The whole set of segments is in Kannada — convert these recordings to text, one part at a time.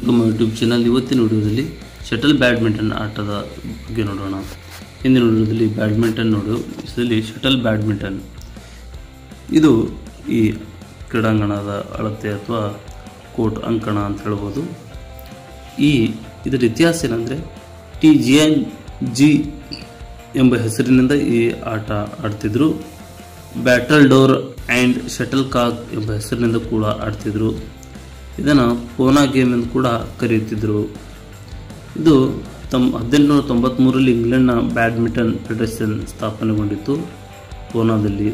ನಮ್ಮ ಯೂಟ್ಯೂಬ್ ಚಾನಲ್ ಇವತ್ತಿನ ವಿಡಿಯೋದಲ್ಲಿ ಶಟಲ್ ಬ್ಯಾಡ್ಮಿಂಟನ್ ಆಟದ ಬಗ್ಗೆ ನೋಡೋಣ ಹಿಂದಿನ ವಿಡಿಯೋದಲ್ಲಿ ಬ್ಯಾಡ್ಮಿಂಟನ್ ನೋಡು ಇದರಲ್ಲಿ ಶಟಲ್ ಬ್ಯಾಡ್ಮಿಂಟನ್ ಇದು ಈ ಕ್ರೀಡಾಂಗಣದ ಅಳತೆ ಅಥವಾ ಕೋರ್ಟ್ ಅಂಕಣ ಅಂತ ಹೇಳ್ಬೋದು ಈ ಇದರ ಇತಿಹಾಸ ಏನಂದರೆ ಟಿ ಜಿ ಎನ್ ಜಿ ಎಂಬ ಹೆಸರಿನಿಂದ ಈ ಆಟ ಆಡ್ತಿದ್ರು battledore and shuttlecock ಎಂಬ ಹೆಸರಿನಿಂದ ಕೂಡ ಆಡ್ತಿದ್ರು ಇದನ್ನು ಪೋನಾ ಗೇಮ್ ಎಂದು ಕೂಡ ಕರೆಯುತ್ತಿದ್ದರು ಇದು ತಮ್ಮ ಹದಿನೆಂಟುನೂರ ತೊಂಬತ್ತ್ಮೂರರಲ್ಲಿ ಇಂಗ್ಲೆಂಡ್ನ ಬ್ಯಾಡ್ಮಿಂಟನ್ ಫೆಡರೇಷನ್ ಸ್ಥಾಪನೆಗೊಂಡಿತ್ತು ಪೋನಾದಲ್ಲಿ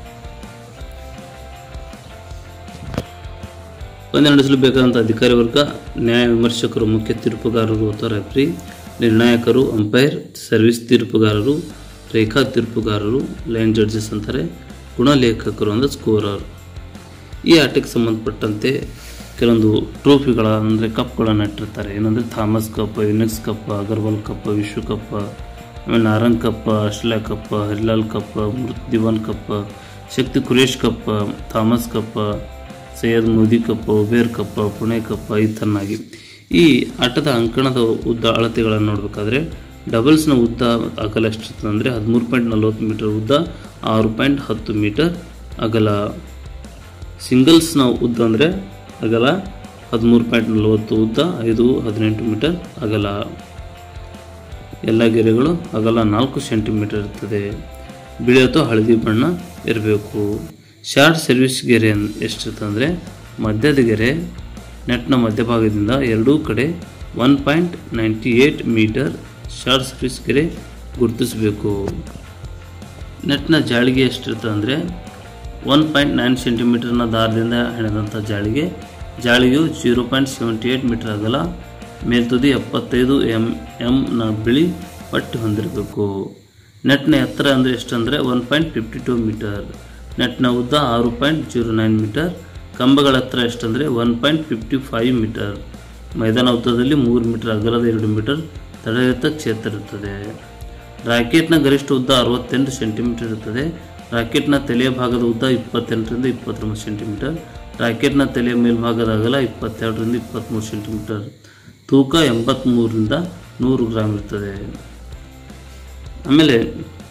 ಪಂದ್ಯ ನಡೆಸಲು ಬೇಕಾದಂಥ ಅಧಿಕಾರಿ ವರ್ಗ ನ್ಯಾಯ ವಿಮರ್ಶಕರು ಮುಖ್ಯ ತೀರ್ಪುಗಾರರು ಅಥವಾ ರೆಫ್ರಿ ನಿರ್ಣಾಯಕರು ಅಂಪೈರ್ ಸರ್ವಿಸ್ ತೀರ್ಪುಗಾರರು ರೇಖಾ ತೀರ್ಪುಗಾರರು ಲೈನ್ ಜಡ್ಜಸ್ ಅಂತಾರೆ ಗುಣಲೇಖಕರು ಅಂದರೆ ಸ್ಕೋರರ್ ಈ ಆಟಕ್ಕೆ ಸಂಬಂಧಪಟ್ಟಂತೆ ಕೆಲವೊಂದು ಟ್ರೋಫಿಗಳ ಅಂದರೆ ಕಪ್ಗಳನ್ನು ಇಟ್ಟಿರ್ತಾರೆ ಏನಂದರೆ Thomas cup Yonex cup Agarwal cup ವಿಶ್ವ ಕಪ್ ಆಮೇಲೆ Narang cup Australia cup Harilal cup ಮೃತ್ Diwan cup Shakti Kuresh cup Thomas cup Syed Modi cup Uber cup Pune cup ಈ ಥರನಾಗಿ ಈ ಆಟದ ಅಂಕಣದ ಉದ್ದ ಅಳತೆಗಳನ್ನು ನೋಡಬೇಕಾದ್ರೆ ಡಬಲ್ಸ್ನ ಉದ್ದ ಅಗಲ ಎಷ್ಟಿರ್ತದೆ ಅಂದರೆ ಹದಿಮೂರು ಪಾಯಿಂಟ್ ನಲ್ವತ್ತು ಮೀಟರ್ ಉದ್ದ ಆರು ಪಾಯಿಂಟ್ ಹತ್ತು ಮೀಟರ್ ಅಗಲ ಸಿಂಗಲ್ಸ್ನ ಉದ್ದ ಅಂದರೆ ಅಗಲ ಹದಿಮೂರು ಪಾಯಿಂಟ್ ನಲವತ್ತು ಉದ್ದ ಐದು ಹದಿನೆಂಟು ಮೀಟರ್ ಅಗಲ ಎಲ್ಲ ಗೆರೆಗಳು ಅಗಲ ನಾಲ್ಕು ಸೆಂಟಿಮೀಟರ್ ಇರ್ತದೆ ಬಿಳಿ ಅಥವಾ ಹಳದಿ ಬಣ್ಣ ಇರಬೇಕು ಶಾರ್ಟ್ ಸರ್ವಿಸ್ ಗೆರೆ ಎಷ್ಟಿರ್ತದೆ ಅಂದರೆ ಮಧ್ಯದ ಗೆರೆ ನೆಟ್ನ ಮಧ್ಯಭಾಗದಿಂದ ಎರಡೂ ಕಡೆ one point ninety eight metre short service ಗೆರೆ ಗುರುತಿಸಬೇಕು ನೆಟ್ನ ಜಾಳಿಗೆ ಎಷ್ಟಿರ್ತದೆ ಅಂದರೆ ಒನ್ ಪಾಯಿಂಟ್ ನೈನ್ ಸೆಂಟಿಮೀಟರ್ನ ದಾರದಿಂದ ಹೆಣೆದಂಥ ಜಾಳಿಗೆ ಜಾಳಿಗೆಯು zero point seventy eight metre ಅಗಲ ಮೇಲ್ತುದಿ ಎಪ್ಪತ್ತೈದು ಎಮ್ ಎಮ್ನ ಬಿಳಿ ಪಟ್ಟಿ ಹೊಂದಿರಬೇಕು ನೆಟ್ನ ಎತ್ತರ ಅಂದರೆ ಎಷ್ಟಂದರೆ one point fifty two metre ನೆಟ್ನ ಉದ್ದ ಆರು ಪಾಯಿಂಟ್ ಜೀರೋ ನೈನ್ ಮೀಟರ್ ಕಂಬಗಳ ಎತ್ತರ ಎಷ್ಟಂದರೆ one point fifty five metre ಮೈದಾನ ಉದ್ದದಲ್ಲಿ ಮೂರು ಮೀಟರ್ ಅಗಲದ ಎರಡು ಮೀಟರ್ ತಡೆಯುತ್ತ ಕ್ಷೇತ್ರ ಇರುತ್ತದೆ ರಾಕೆಟ್ನ ಗರಿಷ್ಠ ಉದ್ದ ಅರವತ್ತೆಂಟು ಸೆಂಟಿಮೀಟರ್ ಇರುತ್ತದೆ ರಾಕೆಟ್ನ ತಲೆಯ ಭಾಗದ ಉದ್ದ ಇಪ್ಪತ್ತೆಂಟರಿಂದ ಇಪ್ಪತ್ತೊಂಬತ್ತು ಸೆಂಟಿಮೀಟರ್ ರಾಕೆಟ್ನ ತಲೆಯ ಮೇಲ್ಭಾಗದ ಅಗಲ ಇಪ್ಪತ್ತೆರಡರಿಂದ ಇಪ್ಪತ್ತ್ಮೂರು ಸೆಂಟಿಮೀಟರ್ ತೂಕ ಎಂಬತ್ತ್ಮೂರರಿಂದ ನೂರು ಗ್ರಾಮ್ ಇರ್ತದೆ ಆಮೇಲೆ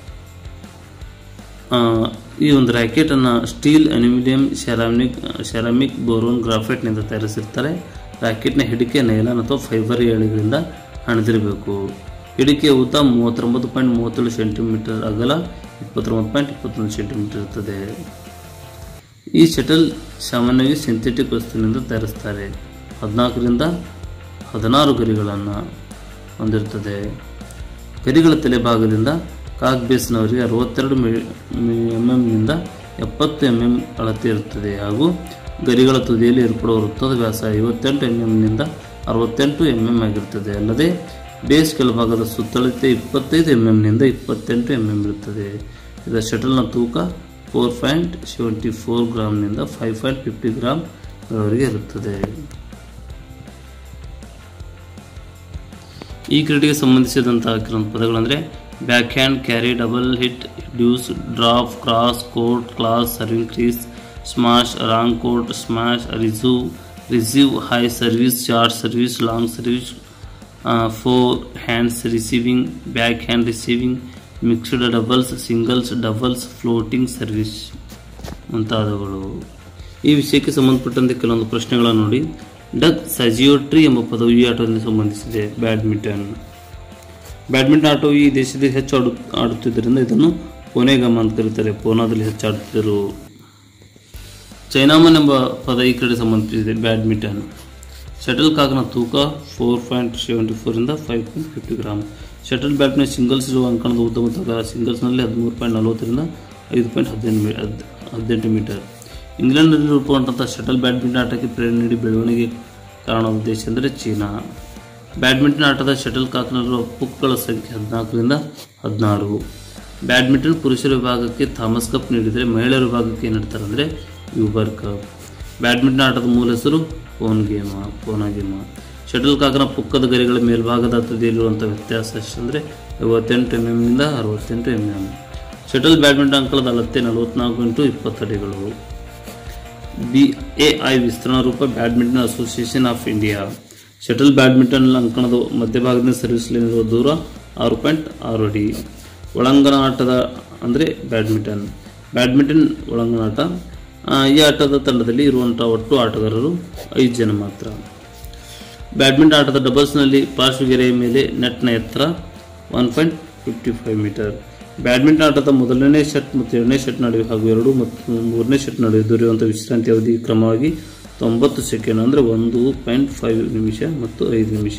ಆ, ಈ ಒಂದು ರ್ಯಾಕೆಟನ್ನು steel aluminium ceramic ceramic boron ಗ್ರಾಫೈಟ್ನಿಂದ ತಯಾರಿಸಿರ್ತಾರೆ ರ್ಯಾಕೆಟ್ನ ಹಿಡಿಕೆ ನೈಲಾನ್ ಅಥವಾ ಫೈಬರ್ ಎಳೆಗಳಿಂದ ಹಣದಿರಬೇಕು ಹಿಡಿಕೆಯ ಉದ್ದ ಮೂವತ್ತೊಂಬತ್ತು ಪಾಯಿಂಟ್ ಮೂವತ್ತೇಳು ಸೆಂಟಿಮೀಟರ್ ಅಗಲ ಇಪ್ಪತ್ತೊಂಬತ್ತು ಪಾಯಿಂಟ್ ಇಪ್ಪತ್ತೊಂದು ಸೆಂಟಿಮೀಟರ್ ಇರ್ತದೆ ಈ ಶಟಲ್ ಸಾಮಾನ್ಯವಾಗಿ ಸಿಂಥೆಟಿಕ್ ವಸ್ತುವಿನಿಂದ ತಯಾರಿಸ್ತಾರೆ ಹದಿನಾಲ್ಕರಿಂದ ಹದಿನಾರು ಗರಿಗಳನ್ನು ಹೊಂದಿರ್ತದೆ ಗರಿಗಳ ತಲೆಭಾಗದಿಂದ ಕಾಕ್ ಬೇಸ್ನವರಿಗೆ ಅರವತ್ತೆರಡು ಎಮ್ ಎಮ್ನಿಂದ ಎಪ್ಪತ್ತು ಎಮ್ ಎಮ್ ಅಳತೆ ಇರುತ್ತದೆ ಹಾಗೂ ಗರಿಗಳ ತುದಿಯಲ್ಲಿ ಏರ್ಪಡುವ ವೃತ್ತದ ವ್ಯಾಸ ಐವತ್ತೆಂಟು ಎಮ್ ಎಮ್ನಿಂದ ಅರವತ್ತೆಂಟು ಎಮ್ ಎಮ್ ಆಗಿರುತ್ತದೆ ಅಲ್ಲದೆ ಬೇಸ್ ಕೆಳಭಾಗದ ಸುತ್ತಳತೆ ಇಪ್ಪತ್ತೈದು ಎಮ್ ಎಮ್ನಿಂದ ಇಪ್ಪತ್ತೆಂಟು ಎಮ್ ಎಮ್ ಇರುತ್ತದೆ ಇದರ ಶಟಲ್ನ ತೂಕ ಫೋರ್ ಪಾಯಿಂಟ್ ಸೆವೆಂಟಿ ಫೋರ್ ಗ್ರಾಮ್ನಿಂದ ಫೈವ್ ಪಾಯಿಂಟ್ ಫಿಫ್ಟಿ ಗ್ರಾಮ್ಗಳವರೆಗೆ ಇರುತ್ತದೆ ಈ ಕ್ರೀಡೆಗೆ ಸಂಬಂಧಿಸಿದಂತಹ ಕೆಲವೊಂದು ಪದಗಳಂದರೆ backhand carry double hit deuce drop cross court class serving crease smash wrong court smash receive receive high service short service long service forehands receiving backhand receiving mixed doubles singles doubles floating service ಮುಂತಾದವುಗಳು ಈ ವಿಷಯಕ್ಕೆ ಸಂಬಂಧಪಟ್ಟಂತೆ ಕೆಲವೊಂದು ಪ್ರಶ್ನೆಗಳನ್ನು ನೋಡಿ ಡಗ್ ಸಜಿಯೋಟ್ರಿ ಎಂಬ ಪದವು ಈ ಆಟದಲ್ಲಿ ಸಂಬಂಧಿಸಿದೆ ಬ್ಯಾಡ್ಮಿಂಟನ್ ಬ್ಯಾಡ್ಮಿಂಟನ್ ಆಟವು ಈ ದೇಶದಲ್ಲಿ ಹೆಚ್ಚು ಆಡು ಆಡುತ್ತಿದ್ದರಿಂದ ಇದನ್ನು ಪೋನೆಗಮ ಅಂತ ಕರೀತಾರೆ ಪೋನಾದಲ್ಲಿ ಹೆಚ್ಚು ಆಡುತ್ತಿದ್ದರು ಚೈನಾಮನ್ ಎಂಬ ಪದ ಈ ಕಡೆ ಸಂಬಂಧಿಸಿದೆ ಬ್ಯಾಡ್ಮಿಂಟನ್ ಶಟಲ್ ಕಾಕ್ನ ತೂಕ ಫೋರ್ ಪಾಯಿಂಟ್ ಸೆವೆಂಟಿ ಫೋರಿಂದ five point fifty gram shuttle ಬ್ಯಾಟ್ನ ಸಿಂಗಲ್ಸ್ ಇರುವ ಅಂಕಣದ ಉದ್ದ ಮತ್ತು ಅಗಲ ಸಿಂಗಲ್ಸ್ನಲ್ಲಿ ಹದಿಮೂರು ಪಾಯಿಂಟ್ ನಲವತ್ತರಿಂದ ಐದು ಪಾಯಿಂಟ್ ಹದಿನೆಂಟು ಮೀ ಹದ್ ಹದಿನೆಂಟು ಮೀಟರ್ ಇಂಗ್ಲೆಂಡ್ನಲ್ಲಿ ರೂಪುಗೊಂಡಂಥ ಶಟಲ್ ಬ್ಯಾಡ್ಮಿಂಟನ್ ಆಟಕ್ಕೆ ಪ್ರೇರಣೆ ನೀಡಿ ಬೆಳವಣಿಗೆ ಕಾರಣವಾದ ದೇಶ ಅಂದರೆ ಚೀನಾ ಬ್ಯಾಡ್ಮಿಂಟನ್ ಆಟದ ಶಟಲ್ ಕಾಕ್ನಲ್ಲಿರುವ ಪುಕ್ಗಳ ಸಂಖ್ಯೆ ಹದಿನಾಲ್ಕರಿಂದ ಹದಿನಾರು ಬ್ಯಾಡ್ಮಿಂಟನ್ ಪುರುಷರ ವಿಭಾಗಕ್ಕೆ ಥಾಮಸ್ ಕಪ್ ನೀಡಿದರೆ ಮಹಿಳೆಯರ ವಿಭಾಗಕ್ಕೆ ಏನು ನೀಡ್ತಾರೆ ಅಂದರೆ ಯೂಬರ್ ಕಪ್ ಬ್ಯಾಡ್ಮಿಂಟನ್ ಆಟದ ಮೂಲ ಹೆಸರು ಫೋನ್ ಗೇಮ ಫೋನಾ ಗೇಮ ಶಟಲ್ ಕಾಕ್ನ ಪುಕ್ಕದ ಗರಿಗಳ ಮೇಲ್ಭಾಗದ ತುದಿಯಲ್ಲಿರುವಂಥ ವ್ಯತ್ಯಾಸ ಎಷ್ಟಂದರೆ ಐವತ್ತೆಂಟು ಎಮ್ ಎಮ್ನಿಂದ ಅರವತ್ತೆಂಟು ಎಮ್ ಎಮ್ ಶಟಲ್ ಬ್ಯಾಡ್ಮಿಂಟನ್ ಅಂಕಲದ ಅಳತೆ ನಲವತ್ನಾಲ್ಕು ಇಂಟು ಇಪ್ಪತ್ತು ಅಡಿಗಳು ಬಿ ಎ ಐ ವಿಸ್ತರಣಾ ರೂಪ badminton association of India shuttle badminton ಅಂಕಣದ ಮಧ್ಯಭಾಗದಿಂದ ಸರ್ವಿಸ್ ಲೈನ್ ಇರುವ ದೂರ ಆರು ಪಾಯಿಂಟ್ ಆರು ಅಡಿ ಒಳಾಂಗಣ ಆಟದ ಅಂದರೆ ಬ್ಯಾಡ್ಮಿಂಟನ್ ಬ್ಯಾಡ್ಮಿಂಟನ್ ಒಳಾಂಗಣ ಆಟ ಆ, ಈ ಆಟದ ತಂಡದಲ್ಲಿ ಇರುವಂಥ ಒಟ್ಟು ಆಟಗಾರರು ಐದು ಜನ ಮಾತ್ರ ಬ್ಯಾಡ್ಮಿಂಟನ್ ಆಟದ ಡಬಲ್ಸ್ನಲ್ಲಿ ಪಾರ್ಶ್ವಗೆರೆಯ ಮೇಲೆ ನೆಟ್ನ ಎತ್ತರ one point fifty five metre badminton ಆಟದ ಮೊದಲನೇ ಸೆಟ್ ಮತ್ತು ಎರಡನೇ ಸೆಟ್ ನಡುವೆ ಹಾಗೂ ಎರಡು ಮತ್ತು ಮೂರನೇ ಸೆಟ್ ನಡುವೆ ದೊರೆಯುವಂಥ ವಿಶ್ರಾಂತಿ ಅವಧಿ ಕ್ರಮವಾಗಿ ತೊಂಬತ್ತು ಸೆಕೆಂಡ್ ಅಂದರೆ ಒಂದು ಪಾಯಿಂಟ್ ಫೈವ್ ನಿಮಿಷ ಮತ್ತು ಐದು ನಿಮಿಷ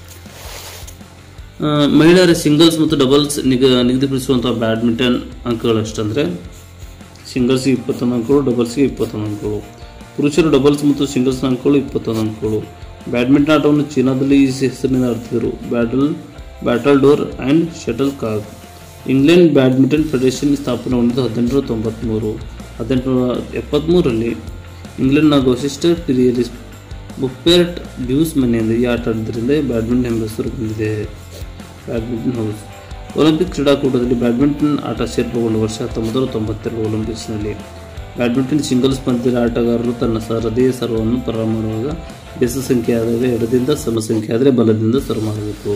ಆ, ಮಹಿಳೆಯರ ಸಿಂಗಲ್ಸ್ ಮತ್ತು ಡಬಲ್ಸ್ ನಿಗ ನಿಗದಿಪಡಿಸುವಂಥ ಬ್ಯಾಡ್ಮಿಂಟನ್ ಅಂಕಗಳು ಎಷ್ಟಂದರೆ ಸಿಂಗಲ್ಸ್ಗೆ ಇಪ್ಪತ್ತೊಂದು ಅಂಕಗಳು ಡಬಲ್ಸ್ಗೆ ಇಪ್ಪತ್ತೊಂದು ಅಂಕಗಳು ಪುರುಷರು ಡಬಲ್ಸ್ ಮತ್ತು ಸಿಂಗಲ್ಸ್ ಅಂಕಗಳು ಇಪ್ಪತ್ತೊಂದು ಅಂಕಗಳು ಬ್ಯಾಡ್ಮಿಂಟನ್ ಆಟವನ್ನು ಚೀನಾದಲ್ಲಿ ಈ ಹೆಸರಿನಿಂದ ಆಡ್ತಿದ್ದರು battle battledore and shuttlecock England badminton federation ಸ್ಥಾಪನೆಗೊಂಡಿದ್ದು ಹದಿನೆಂಟುನೂರ ತೊಂಬತ್ತ್ಮೂರು ಹದಿನೆಂಟುನೂರ ಎಪ್ಪತ್ತ್ಮೂರರಲ್ಲಿ ಇಂಗ್ಲೆಂಡ್ನ ವಸಿಷ್ಠ ಪಿರಿಯಲಿ ಬುಪ್ಪೆರ್ಟ್ ಡ್ಯೂಸ್ ಮನೆಯಿಂದ ಈ ಆಟ ಆಡಿದ್ದರಿಂದ ಬ್ಯಾಡ್ಮಿಂಟನ್ ಎಂಬ ಹೆಸರು ಬಂದಿದೆ ಬ್ಯಾಡ್ಮಿಂಟನ್ ಹೌಸ್ ಒಲಿಂಪಿಕ್ ಕ್ರೀಡಾಕೂಟದಲ್ಲಿ ಬ್ಯಾಡ್ಮಿಂಟನ್ ಆಟ ಸೇರ್ಪಗೊಂಡ ವರ್ಷ ಹತ್ತೊಂಬತ್ತು ನೂರ ತೊಂಬತ್ತೆರಡು ಒಲಿಂಪಿಕ್ಸ್ನಲ್ಲಿ ಬ್ಯಾಡ್ಮಿಂಟನ್ ಸಿಂಗಲ್ಸ್ ಪಂದ್ಯದ ಆಟಗಾರರು ತನ್ನ ಸ ಹೃದಯ ಸರ್ವವನ್ನು ಪ್ರಾರಂಭ ಮಾಡುವಾಗ ಬೆಸ ಸಂಖ್ಯೆ ಆದಾಗ ಎಡದಿಂದ ಸಮ ಸಂಖ್ಯೆ ಆದರೆ ಬಲದಿಂದ ಸರ್ವ್ ಮಾಡಬೇಕು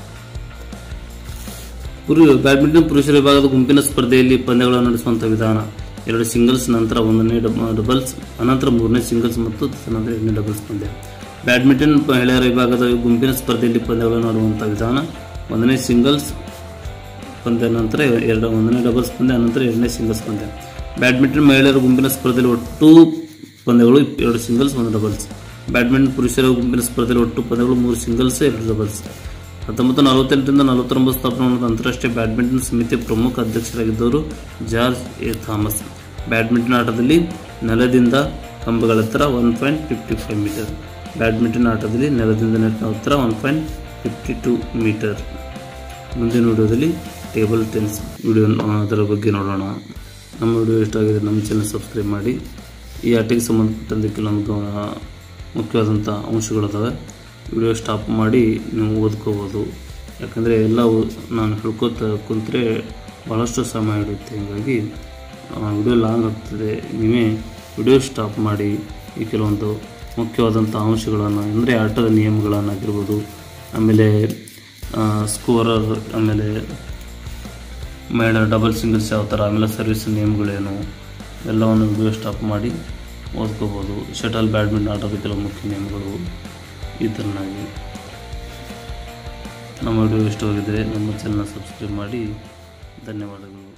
ಪುರು ಬ್ಯಾಡ್ಮಿಂಟನ್ ಪುರುಷರ ವಿಭಾಗದ ಗುಂಪಿನ ಸ್ಪರ್ಧೆಯಲ್ಲಿ ಪಂದ್ಯಗಳನ್ನು ನಡೆಸುವಂಥ ವಿಧಾನ ಎರಡು ಸಿಂಗಲ್ಸ್ ನಂತರ ಒಂದನೇ ಡಬ- ಡಬಲ್ಸ್ ಅನಂತರ ಮೂರನೇ ಸಿಂಗಲ್ಸ್ ಮತ್ತು ತದನಂತರ ಎರಡನೇ ಡಬಲ್ಸ್ ಪಂದ್ಯ ಬ್ಯಾಡ್ಮಿಂಟನ್ ಮಹಿಳೆಯರ ವಿಭಾಗದ ಗುಂಪಿನ ಸ್ಪರ್ಧೆಯಲ್ಲಿ ಪಂದ್ಯಗಳನ್ನು ಆಡುವಂಥ ವಿಧಾನ ಒಂದನೇ ಸಿಂಗಲ್ಸ್ ಪಂದ್ಯ ನಂತರ ಎರಡು ಒಂದನೇ ಡಬಲ್ಸ್ ಪಂದ್ಯ ಅನಂತರ ಎರಡನೇ ಸಿಂಗಲ್ಸ್ ಪಂದ್ಯ ಬ್ಯಾಡ್ಮಿಂಟನ್ ಮಹಿಳೆಯರ ಗುಂಪಿನ ಸ್ಪರ್ಧೆಯಲ್ಲಿ ಒಟ್ಟು ಪಂದ್ಯಗಳು ಇಪ್- ಎರಡು ಸಿಂಗಲ್ಸ್ ಒಂದು ಡಬಲ್ಸ್ ಬ್ಯಾಡ್ಮಿಂಟನ್ ಪುರುಷರ ಗುಂಪಿನ ಸ್ಪರ್ಧೆಯಲ್ಲಿ ಒಟ್ಟು ಪಂದ್ಯಗಳು ಮೂರು ಸಿಂಗಲ್ಸ್ ಎರಡು ಡಬಲ್ಸ್ ಹತ್ತೊಂಬತ್ತು ನಲವತ್ತೆಂಟರಿಂದ ನಲವತ್ತೊಂಬತ್ತು ಸ್ಥಾಪನೆಗೊಂಡ ಅಂತಾರಾಷ್ಟ್ರೀಯ ಬ್ಯಾಡ್ಮಿಂಟನ್ ಸಮಿತಿಯ ಪ್ರಮುಖ ಅಧ್ಯಕ್ಷರಾಗಿದ್ದವರು ಜಾರ್ಜ್ ಎ ಥಾಮಸ್ ಬ್ಯಾಡ್ಮಿಂಟನ್ ಆಟದಲ್ಲಿ ನೆಲದಿಂದ ಕಂಬಗಳ ಎತ್ತರ one point fifty five metre badminton ಆಟದಲ್ಲಿ ನೆಲದಿಂದ ನೆಟ್ನ ಎತ್ತರ one point fifty two metre ಮುಂದಿನ ವಿಡಿಯೋದಲ್ಲಿ ಟೇಬಲ್ ಟೆನ್ಸ್ ವಿಡಿಯೋ ಅದರ ಬಗ್ಗೆ ನೋಡೋಣ ನಮ್ಮ ವಿಡಿಯೋ ಇಷ್ಟ ಆಗಿದೆ ನಮ್ಮ ಚಾನಲ್ ಸಬ್ಸ್ಕ್ರೈಬ್ ಮಾಡಿ ಈ ಆಟಕ್ಕೆ ಸಂಬಂಧಪಟ್ಟಂತೆ ಕೆಲವೊಂದು ಆ, ಮುಖ್ಯವಾದಂಥ ಅಂಶಗಳಿದಾವೆ ವಿಡಿಯೋ ಸ್ಟಾಪ್ ಮಾಡಿ ನೀವು ಓದ್ಕೋಬೋದು ಯಾಕಂದರೆ ಎಲ್ಲ ಓ- ನಾನು ಹೇಳ್ಕೊತ ಕುಂತರೆ ಭಾಳಷ್ಟು ಸಮಯ ಹಿಡಿಯುತ್ತೆ ಹೀಗಾಗಿ ವಿಡಿಯೋ ಲಾಂಗ್ ಆಗ್ತದೆ ನೀವೇ ವಿಡಿಯೋ ಸ್ಟಾಪ್ ಮಾಡಿ ಈ ಕೆಲವೊಂದು ಮುಖ್ಯವಾದಂಥ ಅಂಶಗಳನ್ನು ಅಂದರೆ ಆಟದ ನಿಯಮಗಳನ್ನಾಗಿರ್ಬೋದು ಆಮೇಲೆ ಸ್ಕೋರರ್ ಆಮೇಲೆ ಮೇಡ ಡಬಲ್ ಸಿಂಗಲ್ಸ್ ಯಾವ ಥರ ಆಮೇಲೆ ಸರ್ವಿಸ್ ನಿಯಮಗಳೇನು ಎಲ್ಲವನ್ನು ವಿಡಿಯೋ ಸ್ಟಾಪ್ ಮಾಡಿ ಓದ್ಕೋಬೋದು ಶಟಲ್ ಬ್ಯಾಡ್ಮಿಂಟನ್ ಆಟದ ಕೆಲವು ಮುಖ್ಯ ನಿಯಮಗಳು ಈ ಥರನಾಗಿ ನಮ್ಮ ವಿಡಿಯೋ ಇಷ್ಟವಾಗಿದ್ದರೆ ನಮ್ಮ ಚಾನಲ್ನ ಸಬ್ಸ್ಕ್ರೈಬ್ ಮಾಡಿ ಧನ್ಯವಾದಗಳು